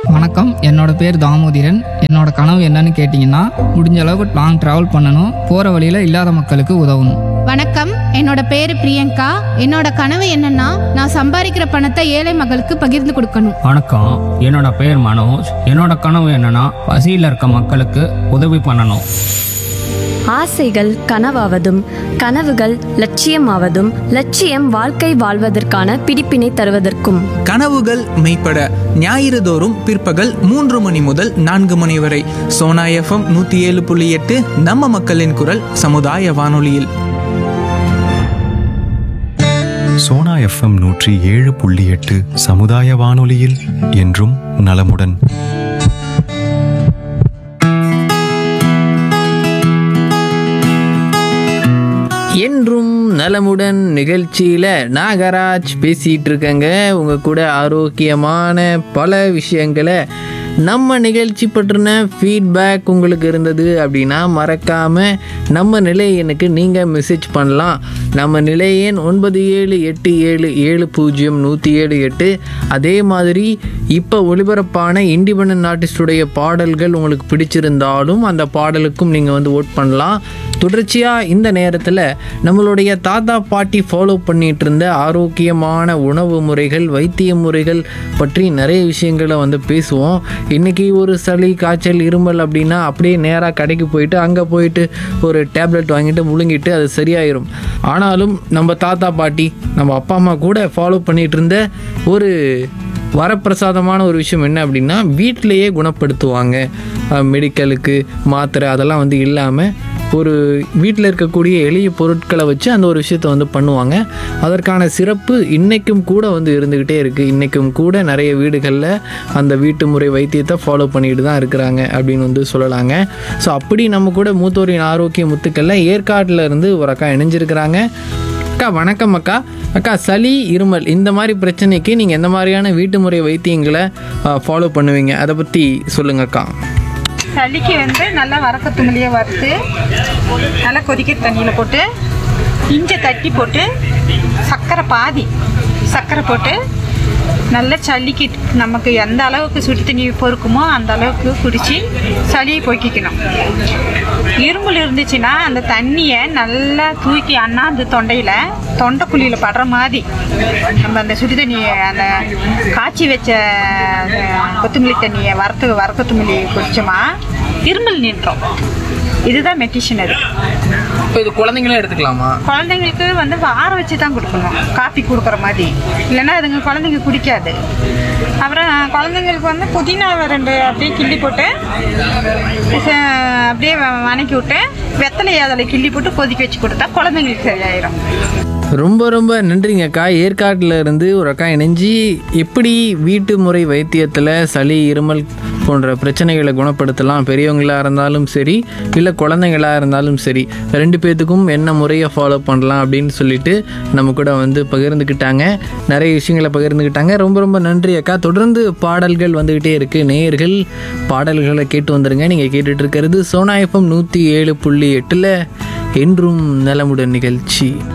வணக்கம் என்னோட பேர் தாமோதிரன் என்னோட கனவு என்னன்னு கேட்டிங்கன்னா முடிஞ்ச அளவுக்கு லாங் ட்ராவல் பண்ணணும் போகிற வழியில் இல்லாத மக்களுக்கு உதவணும் வணக்கம் என்னோட பேரு பிரியங்கா என்னோட கனவு என்னன்னா நான் சம்பாதிக்கிற பணத்தை ஏழை மகளுக்கு பகிர்ந்து கொடுக்கணும் வணக்கம் என்னோட பேர் மனோஜ் என்னோட கனவு என்னன்னா பசியில் இருக்க மக்களுக்கு உதவி பண்ணணும் ஆசைகள் கனவாவதும் கனவுகள் லட்சியமாவதும் லட்சியம் வாழ்க்கை வாழ்வதற்கான பிடிப்பினை தருவதற்கும் கனவுகள் மெய்ப்பட ஞாயிறு தோறும் பிற்பகல் மூன்று மணி முதல் நான்கு மணி வரை சோனா எஃப்எம் நூத்தி ஏழு புள்ளி எட்டு நம்ம மக்களின் குரல் சமுதாய வானொலியில் சோனா எஃப்எம் நூற்றி ஏழு புள்ளி எட்டு சமுதாய வானொலியில் என்றும் நலமுடன் என்றும் நலமுடன் நிகழ்ச்சியில் நாகராஜ் பேசிகிட்டு இருக்கேங்க உங்கள் கூட ஆரோக்கியமான பல விஷயங்களை நம்ம நிகழ்ச்சி பற்றின ஃபீட்பேக் உங்களுக்கு இருந்தது அப்படின்னா மறக்காமல் நம்ம நிலை எண்ணுக்கு நீங்கள் மெசேஜ் பண்ணலாம் நம்ம நிலை எண் ஒன்பது ஏழு எட்டு ஏழு ஏழு பூஜ்ஜியம் நூற்றி ஏழு எட்டு அதே மாதிரி இப்போ ஒளிபரப்பான இண்டிபெண்ட் ஆர்டிஸ்டுடைய பாடல்கள் உங்களுக்கு பிடிச்சிருந்தாலும் அந்த பாடலுக்கும் நீங்கள் வந்து ஓட் பண்ணலாம் தொடர்ச்சியாக இந்த நேரத்தில் நம்மளுடைய தாத்தா பாட்டி ஃபாலோ பண்ணிட்டு இருந்த ஆரோக்கியமான உணவு முறைகள் வைத்திய முறைகள் பற்றி நிறைய விஷயங்களை வந்து பேசுவோம் இன்றைக்கி ஒரு சளி காய்ச்சல் இருமல் அப்படின்னா அப்படியே நேராக கடைக்கு போயிட்டு அங்கே போயிட்டு ஒரு டேப்லெட் வாங்கிட்டு முழுங்கிட்டு அது சரியாயிரும் ஆனாலும் நம்ம தாத்தா பாட்டி நம்ம அப்பா அம்மா கூட ஃபாலோ பண்ணிட்டு இருந்த ஒரு வரப்பிரசாதமான ஒரு விஷயம் என்ன அப்படின்னா வீட்டிலையே குணப்படுத்துவாங்க அஹ் மெடிக்கலுக்கு மாத்திரை அதெல்லாம் வந்து இல்லாமல் ஒரு வீட்டில் இருக்கக்கூடிய எளிய பொருட்களை வச்சு அந்த ஒரு விஷயத்தை வந்து பண்ணுவாங்க அதற்கான சிறப்பு இன்றைக்கும் கூட வந்து இருந்துக்கிட்டே இருக்குது இன்றைக்கும் கூட நிறைய வீடுகளில் அந்த வீட்டு முறை வைத்தியத்தை ஃபாலோ பண்ணிட்டு தான் இருக்கிறாங்க அப்படின்னு வந்து சொல்லலாங்க ஸோ அப்படி நம்ம கூட மூத்தோரின் ஆரோக்கிய முத்துக்களில் ஏற்காட்டில் இருந்து ஒரு அக்கா இணைஞ்சிருக்கிறாங்க அக்கா வணக்கம் அக்கா அக்கா சளி இருமல் இந்த மாதிரி பிரச்சனைக்கு நீங்கள் எந்த மாதிரியான வீட்டு முறை வைத்தியங்களை ஃபாலோ பண்ணுவீங்க அதை பற்றி சொல்லுங்க அக்கா சளிக்கு வந்து நல்லா வரக்க துணிலையே வறுத்து நல்லா கொதிக்கிற தண்ணியில் போட்டு இஞ்சை தட்டி போட்டு சர்க்கரை பாதி சர்க்கரை போட்டு நல்லா சளிக்கு நமக்கு எந்த அளவுக்கு சுடு தண்ணி பொறுக்குமோ அந்த அளவுக்கு குடித்து சளியை போக்கிக்கணும் இருமல் இருந்துச்சுன்னா அந்த தண்ணியை நல்லா தூக்கி அண்ணாந்து தொண்டையில் தொண்டை குழியில் படுற மாதிரி நம்ம அந்த சுடு தண்ணியை அந்த காய்ச்சி வச்ச அந்த கொத்தமல்லி தண்ணியை வறுத்து வர கொத்தமல்லி குடிச்சோமா இருமல் நின்றோம் இதுதான் மெடிஷன் அது இப்போ இது குழந்தைங்களும் எடுத்துக்கலாமா குழந்தைங்களுக்கு வந்து ஆற வச்சு தான் கொடுக்கணும் காஃபி கொடுக்குற மாதிரி இல்லைன்னா அதுங்க குழந்தைங்க குடிக்காது அப்புறம் குழந்தைங்களுக்கு வந்து புதினாவை ரெண்டு அப்படியே கிள்ளி போட்டு ச- அப்படியே வ- வணக்கி விட்டு வெத்தலையை அதில் கிள்ளி போட்டு கொதிக்க வச்சு கொடுத்தா குழந்தைங்களுக்கு சரியாயிரும் ரொம்ப ரொம்ப நன்றிங்க அக்கா ஏற்காட்டில் இருந்து ஒரு அக்கா இணைஞ்சி எப்படி வீட்டு முறை வைத்தியத்தில் சளி இருமல் போன்ற பிரச்சனைகளை குணப்படுத்தலாம் பெரியவங்களாக இருந்தாலும் சரி இல்லை குழந்தைங்களாக இருந்தாலும் சரி ரெண்டு பேர்த்துக்கும் என்ன முறையை ஃபாலோ பண்ணலாம் அப்படின்னு சொல்லிட்டு நம்ம கூட வந்து பகிர்ந்துக்கிட்டாங்க நிறைய விஷயங்களை பகிர்ந்துக்கிட்டாங்க ரொம்ப ரொம்ப நன்றி அக்கா தொடர்ந்து பாடல்கள் வந்துக்கிட்டே இருக்குது நேயர்கள் பாடல்களை கேட்டு வந்துருங்க நீங்கள் கேட்டுட்டு இருக்கிறது சோனா எஃப்எம் நூற்றி ஏழு புள்ளி எட்டில் என்றும் நலமுடன் நிகழ்ச்சி